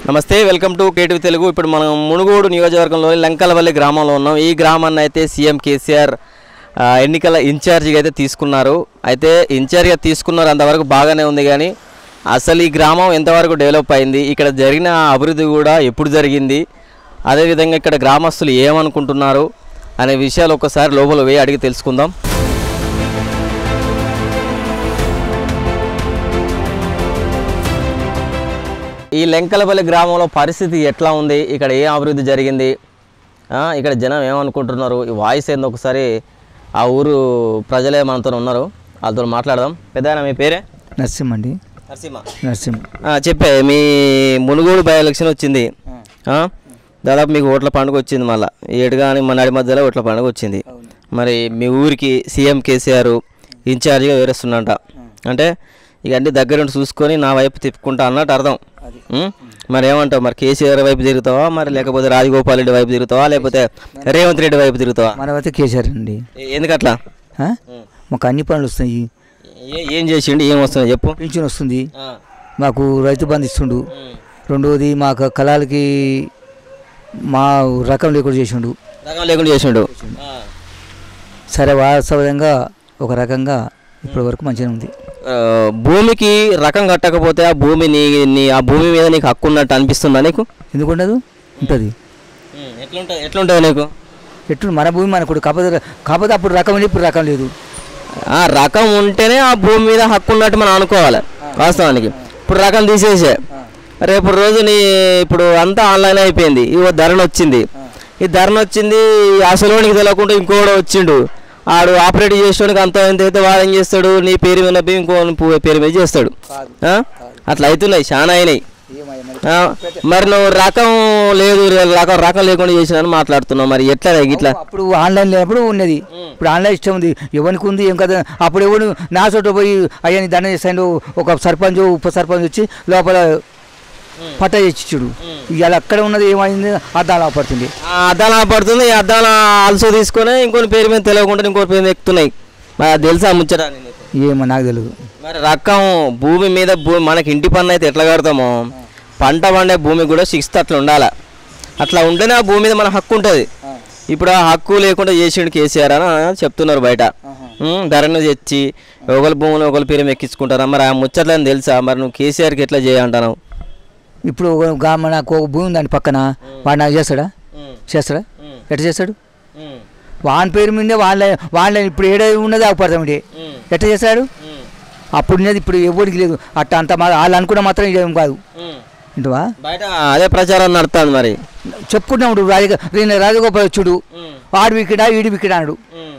నమస్తే welcome to KTV Telugu ఇప్పుడు మనం మునుగోడు నియోజకవర్గంలోని లంకలవల్లి గ్రామంలో ఉన్నాం ఈ గ్రామాన్ని అయితే సీఎం కేసీఆర్ ఆ, ఎన్నికల ఇన్ఛార్జిగా అయితే తీసుకున్నారు అయితే ఇన్ఛార్జిగా తీసుకున్నారు అంతవరకు బాగానే ఉంది కానీ అసలు ఈ గ్రామం ఎంతవరకు డెవలప్ అయింది ఇక్కడ జరిగిన అభివృద్ధి కూడా ఎప్పుడు జరిగింది అదేవిధంగా ఇక్కడ గ్రామస్తులు ఏమనుకుంటున్నారు అనే విషయాలు ఒకసారి లోపల పోయి అడిగి తెలుసుకుందాం ఈ లెంకలపల్లి గ్రామంలో పరిస్థితి ఎట్లా ఉంది ఇక్కడ ఏం అభివృద్ధి జరిగింది ఆ, ఇక్కడ జనం ఏమనుకుంటున్నారు ఈ వాయిస్ ఏందో ఒకసారి ఆ ఊరు ప్రజలే మనతో ఉన్నారు వాళ్ళతో మాట్లాడదాం పెద్ద మీ పేరే నరసింహ అండి నరసింహ నరసింహ ఆ, చెప్పే మీ మునుగోడు బై ఎలక్షన్ వచ్చింది ఆ? దాదాపు మీకు ఓట్ల పండుగ వచ్చింది మళ్ళీ ఏడు కానీ మన నడి మధ్యలో ఓట్ల పండుగ వచ్చింది మరి మీ ఊరికి సీఎం కేసీఆర్ ఇన్ఛార్జిగా వివరిస్తున్నట అంటే ఇక అన్ని దగ్గరుండి చూసుకొని నా వైపు తిప్పుకుంటా అన్నట్టు అర్థం ఉం? మరి ఏమంటావు మరి కేసీఆర్ వైపు తిరుగుతావా మరి లేకపోతే రాజగోపాల్ రెడ్డి వైపు తిరుగుతావా లేకపోతే రేవంత్ రెడ్డి వైపు తిరుగుతావా మనమైతే కేసీఆర్ అండి ఏ- ఎందుకట్లా ఆ? మాకు అన్ని పనులు వస్తాయి ఏ- ఏం చేసిండు ఏం వస్తుంది చెప్పు పింఛన్ వస్తుంది మాకు రైతు బంధు ఇస్తుండు ఉం. రెండవది మాకు కళాలకి మా రకం లేకుండా చేసిండు రకం లేకుండా చేసిండు సరే వాస్తవంగా ఒక రకంగా ఇప్పటి వరకు మంచిగా ఉంది ఆ, భూమికి రకం కట్టకపోతే ఆ భూమి నీ నీ ఆ భూమి మీద నీకు హక్కు ఉన్నట్టు అనిపిస్తుందా నీకు ఎందుకు ఉండదు ఉంటుంది ఎట్లుంటుంది ఎట్లుంటుంది నీకు ఎట్లు మన భూమి మనకు కాకపోతే కాకపోతే అప్పుడు రకం ఉంది ఇప్పుడు రకం లేదు ఆ రకం ఉంటేనే ఆ భూమి మీద హక్కు ఉన్నట్టు మనం అనుకోవాలి వాస్తవానికి ఇప్పుడు రకం తీసేసే రేపు రోజు నీ ఇప్పుడు అంతా ఆన్లైన్ అయిపోయింది ఇవో ధరణ వచ్చింది ఈ ధరణ వచ్చింది అసలోనికి తెలియకుండా ఇంకోడు వచ్చిండు ఆడు ఆపరేట్ చేసేవానికి అంత ఎంత అయితే వాడు ఏం చేస్తాడు నీ పేరు మీద పోయి ఇంకో పు- పేరు మీద చేస్తాడు ఆ? అట్లా అవుతున్నాయి చాలా అయినాయి ఆ, మరి నువ్వు రకం లేదు రకం రకం లేకుండా చేసినాను మాట్లాడుతున్నావు మరి ఎట్లా ఇట్లా అప్పుడు ఆన్లైన్ లేనప్పుడు ఉన్నది ఇప్పుడు ఆన్లైన్ ఇష్టం ఉంది ఎవరికి ఉంది ఏం కదా అప్పుడు ఎవరు నా చోట పోయి అయ్యని దండం చేస్తాడు ఒక సర్పంచ్ ఉప సర్పంచ్ వచ్చి లోపల పట్ట చేసిచ్చుడు ఇవాళ అక్కడ ఉన్నది ఏమైంది అద్దాలు పడుతుంది ఆ అద్దాల పడుతుంది ఈ అద్దాల అలసో తీసుకొని ఇంకొని పేరు మీద తెలియకుండా ఇంకో పేరు మీద ఎక్కుతున్నాయి మరి అది తెలుసా ముచ్చట ఏమో నాకు తెలియదు మరి రకం భూమి మీద భూమి మనకి ఇంటి పన్ను అయితే ఎట్లా కడతామో పంట పండే భూమి కూడా సిక్స్త్ అట్లా ఉండాలి అట్లా ఉంటేనే ఆ భూమి మీద మన హక్కు ఉంటుంది ఇప్పుడు ఆ హక్కు లేకుండా చేసిండు కేసీఆర్ అని చెప్తున్నారు బయట ఉం, ధరను తెచ్చి ఒకరి భూములు ఒకరి పేరు మీద ఎక్కించుకుంటారా మరి ఆ ముచ్చట్లని తెలుసా మరి నువ్వు కేసీఆర్కి ఎట్లా చేయంటావు ఇప్పుడు ఒక గా- మనకు ఒక భూమి దాని పక్కన వాడు నాకు చేస్తాడా చేస్తాడా ఎట్లా చేస్తాడు వాని పేరు మీదే వాళ్ళ వాళ్ళ ఇప్పుడు ఏడ ఉన్నది ఆగుపడతామండి ఎట్లా చేస్తాడు అప్పుడు ఉన్నది ఇప్పుడు ఎవరికి లేదు అట్ట అంత మా వాళ్ళు అనుకున్న మాత్రం ఇదేం కాదు వింటావా బయట అదే ప్రచారం నడుస్తుంది మరి చెప్పుకుంటున్నాడు రాజ నేను రాజగోపాల్ వచ్చుడు వాడు వికిడా ఈడు వికిడా అన్నాడు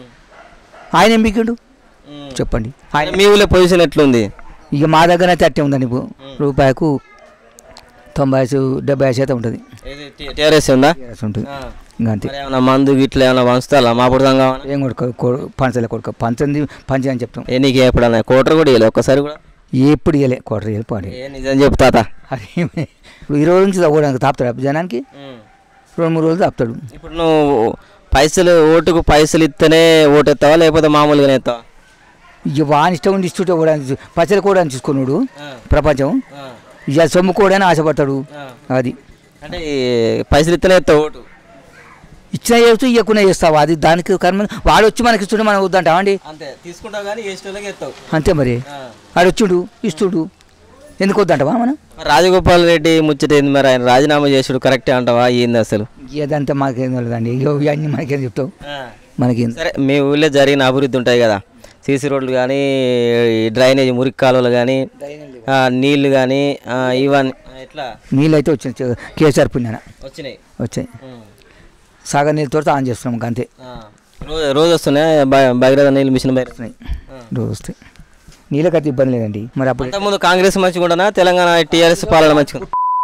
ఆయన ఏం వికిండు చెప్పండి ఆయన మీ ఊళ్ళో పొజిషన్ ఎట్లుంది ఇక మా దగ్గర అయితే అట్టే ఉందండి ఇప్పుడు రూపాయకు తొంభై శా- డెబ్బై శాతం ఉంటుంది టీఆర్ఎస్ ఉందా ఉంటుంది ఇంకా అంతే మరి ఏమన్నా మందు గిట్ల ఏమన్నా పంచుతా మా పుడతాం కావాలా ఏం కొడుక పంచలే కొడుక పంచంది పంచి అని చెప్తాం ఏ నీకు ఎప్పుడన్నా కోటర్ కూడా ఇవ్వలేదు ఒక్కసారి కూడా ఎప్పుడు ఇవ్వలే కోటర్ ఇవ్వలే పాడి ఏ నిజం చెప్తాత అది ఇప్పుడు ఈ రోజు నుంచి తగ్గడానికి తాపుతాడు జనానికి రెండు మూడు రోజులు తాపుతాడు ఇప్పుడు నువ్వు పైసలు ఓటుకు పైసలు ఇస్తేనే ఓటు ఎత్తావా లేకపోతే మామూలుగానే ఎత్తావా ఇక వాని ఇష్టం ఉండి ఇస్తుంటే కూడా పచ్చడి కూడా చూసుకున్నాడు ప్రపంచం ఇక సొమ్ము కూడా ఆశపడతాడు అది అంటే ఈ పైసలు ఇస్తేనే ఎత్తావు ఓటు ఇచ్చిన చేస్తూ ఇవ్వకుండా చేస్తావు అది దానికి కర్మ వాడు వచ్చి మనకి ఇస్తుంటే మనం వద్దంటావా అండి అంతే తీసుకుంటావు కానీ ఏ స్టోర్లోకి ఎత్తావు అంతే మరి వాడు వచ్చిండు ఇస్తుడు ఎందుకు వద్దంటావా మనం మరి రాజగోపాల్ రెడ్డి ముచ్చట ఏంది మరి ఆయన రాజీనామా చేసుడు కరెక్టే అంటావా ఏంది అసలు ఇదంతా మాకేం తెలియదండి ఇక ఇవన్నీ మనకేం చెప్తావు మనకేం సరే మీ ఊళ్ళో జరిగిన అభివృద్ధి ఉంటాయి కదా సీసీ రోడ్లు కానీ డ్రైనేజ్ మురికి కాలువలు కానీ నీళ్లు కానీ ఇవన్నీ ఎట్లా నీళ్ళు అయితే వచ్చిన కేసీఆర్ పుణ్యాన వచ్చినాయి వచ్చాయి సాగర్ నీళ్ళతో ఆన్ చేస్తున్నాం ఇంక అంతే రోజు రోజు వస్తున్నాయి బ- భగీరథ నీళ్ళు మిషన్ బయట వస్తున్నాయి రోజు వస్తాయి నీళ్ళకైతే ఇబ్బంది లేదండి మరి అప్పుడు ముందు కాంగ్రెస్ మంచిగా తెలంగాణ టీఆర్ఎస్ పాలన మంచిగా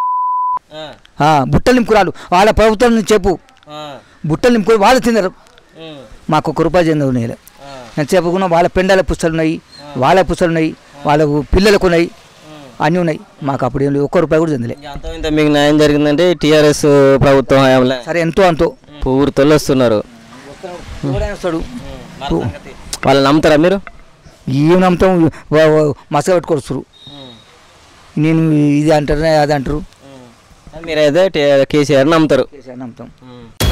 ఆ, బుట్టలు నింపుకురాలు వాళ్ళ ప్రభుత్వం నుంచి చెప్పు బుట్టలు నింపుకొని వాళ్ళు తిన్నారు మాకు ఒక రూపాయి చెందవు నీళ్ళు నేను చెప్పుకున్నా వాళ్ళ పెండాల పుస్తలు ఉన్నాయి వాళ్ళ పుస్తలు ఉన్నాయి వాళ్ళ పిల్లలకు ఉన్నాయి అన్నీ ఉన్నాయి మాకు అప్పుడు ఏం లేదు ఒక్క రూపాయి కూడా చెందలే ఇంకా అంత ఇంత మీకు న్యాయం జరిగిందంటే టీఆర్ఎస్ ప్రభుత్వం హయాంలో సరే ఎంతో అంతో ఊరు తొలొస్తున్నారు ఎవడైనా వస్తాడు వాళ్ళు నమ్ముతారా మీరు ఏం నమ్ముతాం మసక పెట్టుకొస్తారు నేను ఇది అంటారు అది అంటారు మీరైతే టే- కేసీఆర్ నమ్ముతారు కేసీఆర్ నమ్ముతాం ఉమ్.